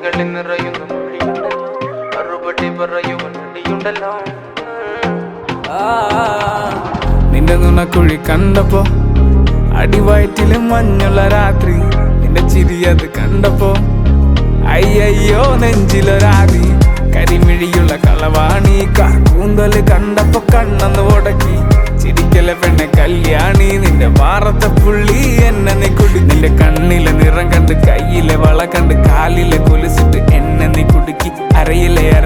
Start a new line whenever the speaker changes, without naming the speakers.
കണ്ണുകളിൽ നിറയുന്ന മൊഴിയുണ്ടല്ലോ മറുപടി പറയുവാൻ മടിയുണ്ടല്ലോ
നിന്റെ നുണക്കുഴി കണ്ടപ്പോ അടിവയറ്റില് മഞ്ഞുള്ള രാത്രി നിന്റെ ചിരി അത് കണ്ടപ്പോ അയ്യയ്യോ നെഞ്ചിലൊരാതി കരിമിഴിയുള്ള കളവാണി കൂന്തല് കണ്ടപ്പോ കണ്ണന്ന് ഉടക്കി ചിരിക്കല പെണ്ണെ കല്യാണി നിന്റെ വാറത്തെ പുള്ളി എന്നെ നീ കുടി നിന്റെ കണ്ണിലെ നിറം കണ്ട് കയ്യിലെ വള കണ്ട് കാലിലെ കൊലുസിട്ട് എന്നെ നീ കുടുക്കി അരയിലെ അര